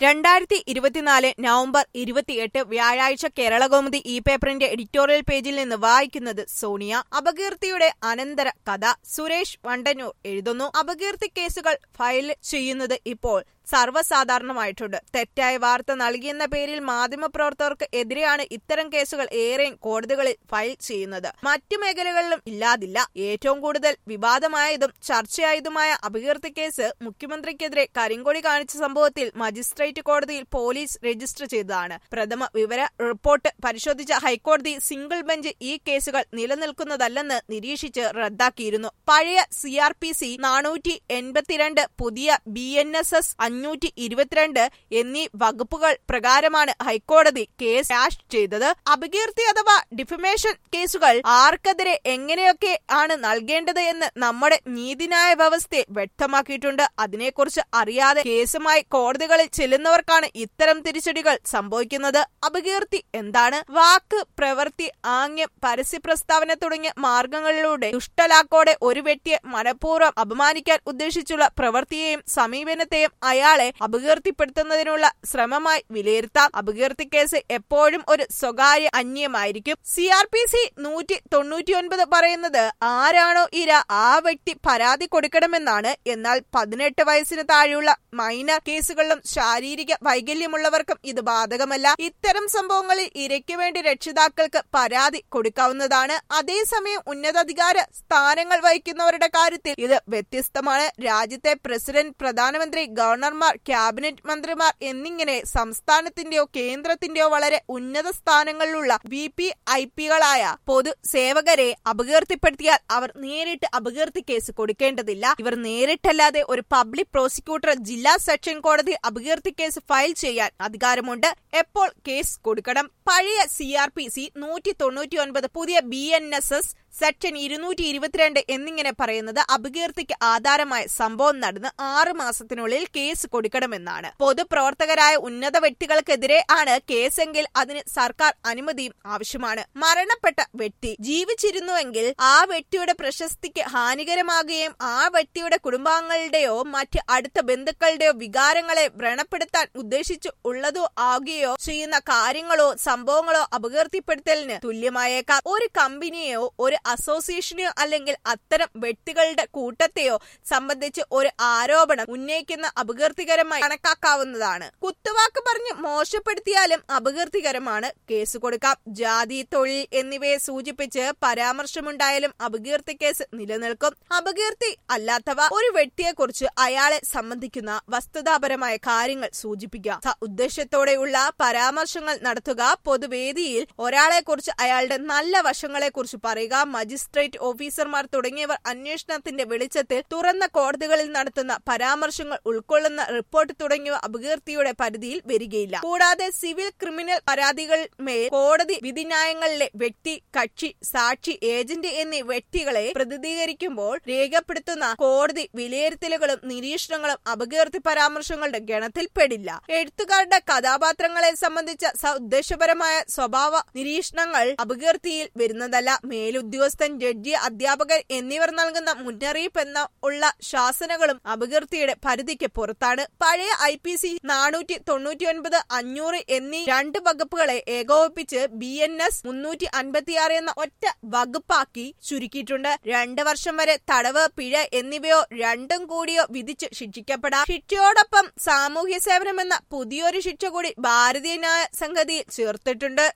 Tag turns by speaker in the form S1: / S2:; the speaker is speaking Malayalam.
S1: രണ്ടായിരത്തി ഇരുപത്തിനാല് നവംബർ ഇരുപത്തിയെട്ട് വ്യാഴാഴ്ച കേരളകൗമുദി ഈ പേപ്പറിന്റെ എഡിറ്റോറിയൽ പേജിൽ നിന്ന് വായിക്കുന്നത് സോണിയ അപകീർത്തിയുടെ അനന്തര കഥ സുരേഷ് വണ്ടന്നൂർ എഴുതുന്നു അപകീർത്തി കേസുകൾ ഫയൽ ചെയ്യുന്നത് ഇപ്പോൾ സർവ്വസാധാരണമായിട്ടുണ്ട് തെറ്റായ വാർത്ത നൽകിയെന്ന പേരിൽ മാധ്യമപ്രവർത്തകർക്ക് എതിരെയാണ് ഇത്തരം കേസുകൾ ഏറെയും കോടതികളിൽ ഫയൽ ചെയ്യുന്നത് മറ്റു മേഖലകളിലും ഇല്ലാതില്ല ഏറ്റവും കൂടുതൽ വിവാദമായതും ചർച്ചയായതുമായ അപകീർത്തി കേസ് മുഖ്യമന്ത്രിക്കെതിരെ കരിങ്കൊടി കാണിച്ച സംഭവത്തിൽ മജിസ്ട്രേറ്റ് കോടതിയിൽ പോലീസ് രജിസ്റ്റർ ചെയ്തതാണ് പ്രഥമ വിവര റിപ്പോർട്ട് പരിശോധിച്ച ഹൈക്കോടതി സിംഗിൾ ബെഞ്ച് ഈ കേസുകൾ നിലനിൽക്കുന്നതല്ലെന്ന് നിരീക്ഷിച്ച് റദ്ദാക്കിയിരുന്നു പഴയ സി ആർ പി സി നാനൂറ്റി എൺപത്തിരണ്ട് പുതിയ ബി എൻ എസ് എസ് അഞ്ഞൂറ്റി ഇരുപത്തിരണ്ട് എന്നീ വകുപ്പുകൾ പ്രകാരമാണ് ഹൈക്കോടതി കേസ് ക്യാഷ് ചെയ്തത് അപകീർത്തി അഥവാ ഡിഫമേഷൻ കേസുകൾ ആർക്കെതിരെ എങ്ങനെയൊക്കെ ആണ് നൽകേണ്ടത് എന്ന് നമ്മുടെ നീതിന്യായ വ്യവസ്ഥയെ വ്യക്തമാക്കിയിട്ടുണ്ട് അതിനെക്കുറിച്ച് അറിയാതെ കേസുമായി കോടതികളിൽ ചെല്ലുന്നവർക്കാണ് ഇത്തരം തിരിച്ചടികൾ സംഭവിക്കുന്നത് അപകീർത്തി എന്താണ് വാക്ക് പ്രവൃത്തി ആംഗ്യം പരസ്യ പ്രസ്താവന തുടങ്ങിയ മാർഗങ്ങളിലൂടെ ദുഷ്ടലാക്കോടെ ഒരു വ്യക്തിയെ മനഃപൂർവ്വം അപമാനിക്കാൻ ഉദ്ദേശിച്ചുള്ള പ്രവൃത്തിയെയും സമീപനത്തെയും അയാളെ അപകീർത്തിപ്പെടുത്തുന്നതിനുള്ള ശ്രമമായി വിലയിരുത്താം അപകീർത്തി കേസ് എപ്പോഴും ഒരു സ്വകാര്യ അന്യമായിരിക്കും സി ആർ പി സി നൂറ്റി തൊണ്ണൂറ്റിയൊൻപത് പറയുന്നത് ആരാണോ ഇര ആ വ്യക്തി പരാതി കൊടുക്കണമെന്നാണ് എന്നാൽ പതിനെട്ട് വയസ്സിന് താഴെയുള്ള മൈനർ കേസുകളിലും ശാരീരിക വൈകല്യമുള്ളവർക്കും ഇത് ബാധകമല്ല ഇത്തരം സംഭവങ്ങളിൽ ഇരയ്ക്കു വേണ്ടി രക്ഷിതാക്കൾക്ക് പരാതി കൊടുക്കാവുന്നതാണ് അതേസമയം ഉന്നതാധികാര സ്ഥാനങ്ങൾ വഹിക്കുന്നവരുടെ കാര്യത്തിൽ ഇത് വ്യത്യസ്തമാണ് രാജ്യത്തെ പ്രസിഡന്റ് പ്രധാനമന്ത്രി ഗവർണർമാർ ക്യാബിനറ്റ് മന്ത്രിമാർ എന്നിങ്ങനെ സംസ്ഥാനത്തിന്റെയോ കേന്ദ്രത്തിന്റെയോ വളരെ ഉന്നത സ്ഥാനങ്ങളിലുള്ള വി പി ഐ പികളായ പൊതു സേവകരെ അപകീർത്തിപ്പെടുത്തിയാൽ അവർ നേരിട്ട് അപകീർത്തി കേസ് കൊടുക്കേണ്ടതില്ല ഇവർ നേരിട്ടല്ലാതെ ഒരു പബ്ലിക് പ്രോസിക്യൂട്ടർ ജില്ലാ സെഷൻ കോടതി അപകീർത്തി കേസ് ഫയൽ ചെയ്യാൻ അധികാരമുണ്ട് എപ്പോൾ കേസ് കൊടുക്കണം പഴയ സി ആർ പി സി നൂറ്റി തൊണ്ണൂറ്റി ഒൻപത് പുതിയ B N S S section ഇരുന്നൂറ്റി ഇരുപത്തിരണ്ട് എന്നിങ്ങനെ പറയുന്നത് അപകീർത്തിക്ക് ആധാരമായ സംഭവം നടന്ന് ആറ് മാസത്തിനുള്ളിൽ കേസ് കൊടുക്കണമെന്നാണ് പൊതുപ്രവർത്തകരായ ഉന്നത വ്യക്തികൾക്കെതിരെ ആണ് കേസെങ്കിൽ അതിന് സർക്കാർ അനുമതിയും ആവശ്യമാണ് മരണപ്പെട്ട വ്യക്തി ജീവിച്ചിരുന്നുവെങ്കിൽ ആ വ്യക്തിയുടെ പ്രശസ്തിക്ക് ഹാനികരമാകുകയും ആ വ്യക്തിയുടെ കുടുംബാംഗങ്ങളുടെയോ മറ്റ് അടുത്ത ബന്ധുക്കളുടെയോ വികാരങ്ങളെ വ്രണപ്പെടുത്താൻ ഉദ്ദേശിച്ചു ഉള്ളതോ ആകുകയോ ചെയ്യുന്ന കാര്യങ്ങളോ സംഭവങ്ങളോ അപകീർത്തിപ്പെടുത്തലിന് തുല്യമായേക്കാം ഒരു കമ്പനിയെയോ ഒരു അസോസിയേഷനെയോ അല്ലെങ്കിൽ അത്തരം വ്യക്തികളുടെ കൂട്ടത്തെയോ സംബന്ധിച്ച് ഒരു ആരോപണം ഉന്നയിക്കുന്ന അപകീർത്തികരമായി കണക്കാക്കാവുന്നതാണ് കുത്തുവാക്ക് പറഞ്ഞ് മോശപ്പെടുത്തിയാലും അപകീർത്തികരമാണ് കേസ് കൊടുക്കാം ജാതി തൊഴിൽ എന്നിവയെ സൂചിപ്പിച്ച് പരാമർശമുണ്ടായാലും അപകീർത്തി കേസ് നിലനിൽക്കും അപകീർത്തി അല്ലാത്തവ ഒരു വ്യക്തിയെക്കുറിച്ച് അയാളെ സംബന്ധിക്കുന്ന വസ്തുതാപരമായ കാര്യങ്ങൾ സൂചിപ്പിക്കുക ഉദ്ദേശത്തോടെയുള്ള പരാമർശങ്ങൾ നടത്തുക പൊതുവേദിയിൽ ഒരാളെക്കുറിച്ച് അയാളുടെ നല്ല വശങ്ങളെക്കുറിച്ച് പറയുക മജിസ്ട്രേറ്റ് ഓഫീസർമാർ തുടങ്ങിയവർ അന്വേഷണത്തിന്റെ വെളിച്ചത്തിൽ തുറന്ന കോടതികളിൽ നടത്തുന്ന പരാമർശങ്ങൾ ഉൾക്കൊള്ളുന്ന റിപ്പോർട്ട് തുടങ്ങിയവ അപകീർത്തിയുടെ പരിധിയിൽ വരികയില്ല കൂടാതെ സിവിൽ ക്രിമിനൽ പരാതികൾ മേൽ കോടതി വിധിന്യായങ്ങളിലെ വ്യക്തി കക്ഷി സാക്ഷി ഏജന്റ് എന്നീ വ്യക്തികളെ പ്രതിനിധീകരിക്കുമ്പോൾ രേഖപ്പെടുത്തുന്ന കോടതി വിലയിരുത്തലുകളും നിരീക്ഷണങ്ങളും അപകീർത്തി പരാമർശങ്ങളുടെ ഗണത്തിൽപ്പെടില്ല എഴുത്തുകാരുടെ കഥാപാത്രങ്ങളെ സംബന്ധിച്ച സഉദ്ദേശപരമായ സ്വഭാവ നിരീക്ഷണങ്ങൾ അപകീർത്തിയിൽ വരുന്നതല്ല മേലുദ്യോഗസ്ഥൻ ജഡ്ജി അധ്യാപകൻ എന്നിവർ നൽകുന്ന മുന്നറിയിപ്പ് എന്ന ഉള്ള ശാസനകളും അപകീർത്തിയുടെ പരിധിക്ക് പുറത്താണ് പഴയ ഐ പി സി നാനൂറ്റി തൊണ്ണൂറ്റി ഒൻപത് അഞ്ഞൂറ് എന്നീ രണ്ട് വകുപ്പുകളെ ഏകോപിപ്പിച്ച് ബി എൻ എസ് മുന്നൂറ്റി അൻപത്തിയാറ് എന്ന ഒറ്റ വകുപ്പാക്കി ചുരുക്കിയിട്ടുണ്ട് രണ്ട് വർഷം വരെ തടവ് പിഴ എന്നിവയോ രണ്ടും കൂടിയോ വിധിച്ച് ശിക്ഷിക്കപ്പെടാം ശിക്ഷയോടൊപ്പം സാമൂഹ്യ സേവനം എന്ന പുതിയൊരു ശിക്ഷ കൂടി ഭാരതീയ ന്യായ സംഗതിയിൽ ചേർത്തിട്ടുണ്ട്